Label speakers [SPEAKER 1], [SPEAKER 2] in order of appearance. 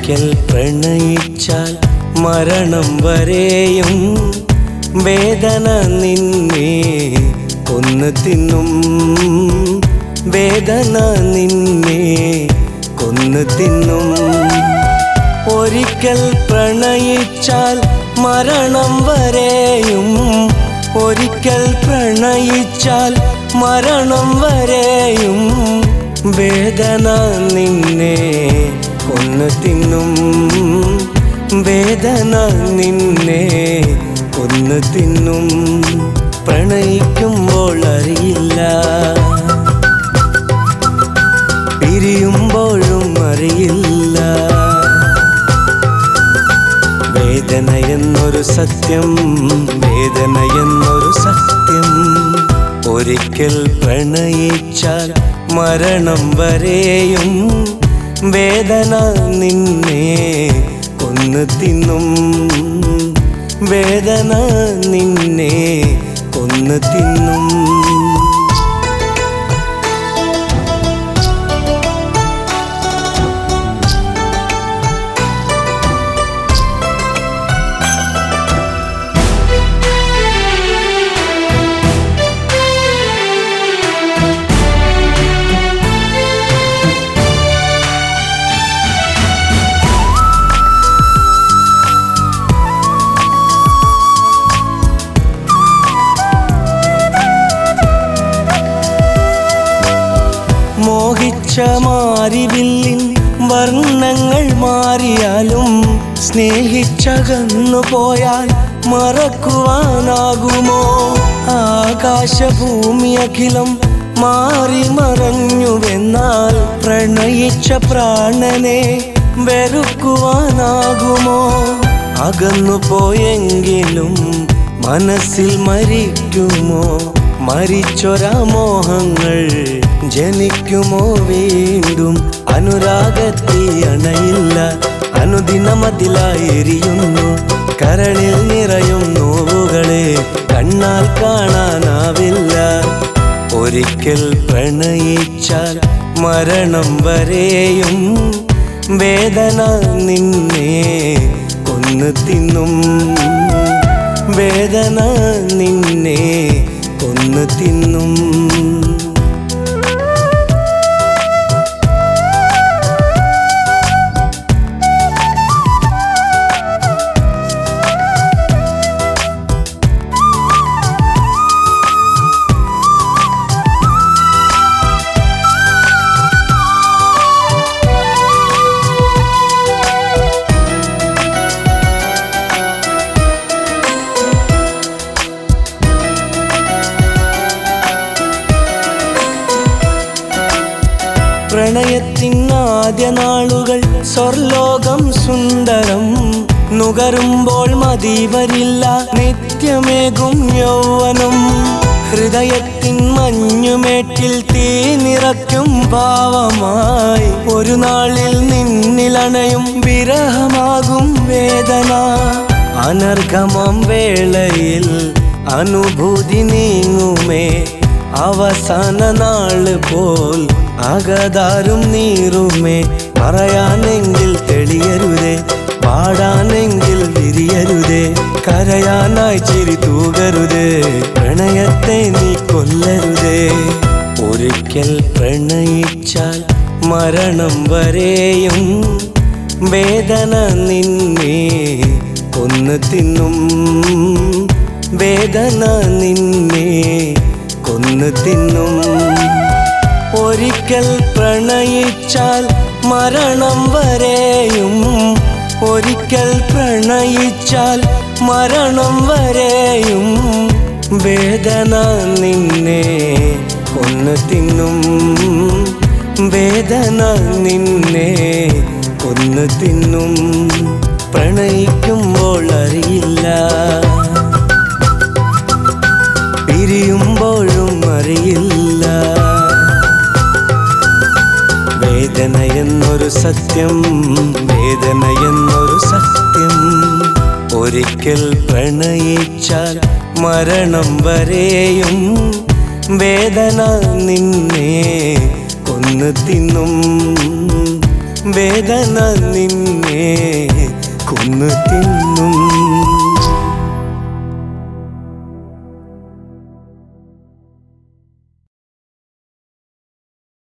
[SPEAKER 1] ഒരിക്കൽ പ്രണയിച്ചാൽ മരണം വരെയും വേദന നിന്നെ കൊന്നു തിന്നും വേദന നിന്നെ കൊന്നു തിന്നും ഒരിക്കൽ പ്രണയിച്ചാൽ മരണം വരെയും ഒരിക്കൽ പ്രണയിച്ചാൽ മരണം വരെയും വേദന നിന്നെ കൊന്നു തിന്നും വേദന നിന്നെ കൊന്നു തിന്നും പ്രണയിക്കുമ്പോൾ അറിയില്ല പിരിയുമ്പോഴും അറിയില്ല വേദന എന്നൊരു സത്യം വേദന എന്നൊരു സത്യം ഒരിക്കൽ പ്രണയിച്ചാൽ മരണം വരെയും വേദന നിന്നെ കൊന്നു തിന്നും വേദന നിന്നെ കൊന്നു തിന്നും മോഹിച്ച മാരിവില്ലിൻ വർണ്ണങ്ങൾ മാറിയാലും സ്നേഹിച്ചകന്നു പോയാൽ മറക്കുവാനാകുമോ ആകാശഭൂമി അഖിലം മാറി മറഞ്ഞുവെന്നാൽ പ്രണയിച്ച പ്രാണനെ വെറുക്കുവാനാകുമോ അകന്നു പോയെങ്കിലും മനസ്സിൽ മരിക്കുമോ മരിച്ചൊരാ മോഹങ്ങൾ ജനിക്കുമോ വീണ്ടും അനുരാഗത്തി അണയില്ല അനുദിനമതിലായി എരിയുന്നു കരളിൽ നിറയും നോവുകളെ കണ്ണാൽ കാണാനാവില്ല ഒരിക്കൽ പ്രണയിച്ചാൽ മരണം വരെയും വേദന നിന്നെ കൊന്നു തിന്നും വേദന നിന്നെ കൊന്നു തിന്നും പ്രണയത്തിനാദ്യ നാളുകൾ സ്വർലോകം സുന്ദരം നുകരുമ്പോൾ മതി വരില്ല നിത്യമേകും യൗവനം ഹൃദയത്തിൻ മഞ്ഞുമേട്ടിൽ തീ നിറയ്ക്കും ഭാവമായി ഒരു നാളിൽ നിന്നിലണയും വിരഹമാകും വേദന അനർഘമം വേളയിൽ അനുഭൂതി നീങ്ങുമേ അവസാന നാള് പോൽ അകതാരും നീറുമേ പറയാനെങ്കിൽ തെളിയരുതേ പാടാനെങ്കിൽ വിരിയരുതേ കരയാനായി ചിരി തൂകരുതേ പ്രണയത്തെ നീ കൊല്ലരുതേ ഒരിക്കൽ പ്രണയിച്ചാൽ മരണം വരെയും വേദന നിന്നെ കൊന്നു തിന്നും വേദന നിന്നെ കൊന്നു തിന്നും ഒരിക്കൽ പ്രണയിച്ചാൽ മരണം വരെയും ഒരിക്കൽ പ്രണയിച്ചാൽ മരണം വരെയും വേദന നിന്നെ കൊന്നു തിന്നും വേദന നിന്നെ കൊന്നു തിന്നും പ്രണയിക്കുമ്പോൾ അറിയില്ല പിരിയുമ്പോഴും അറിയില്ല വേദന എന്നൊരു സത്യം വേദന എന്നൊരു സത്യം ഒരിക്കൽ പ്രണയിച്ചാൽ മരണം വരെയും വേദന നിന്നെ കൊന്നു തിന്നും വേദന നിന്നെ കൊന്നു തിന്നും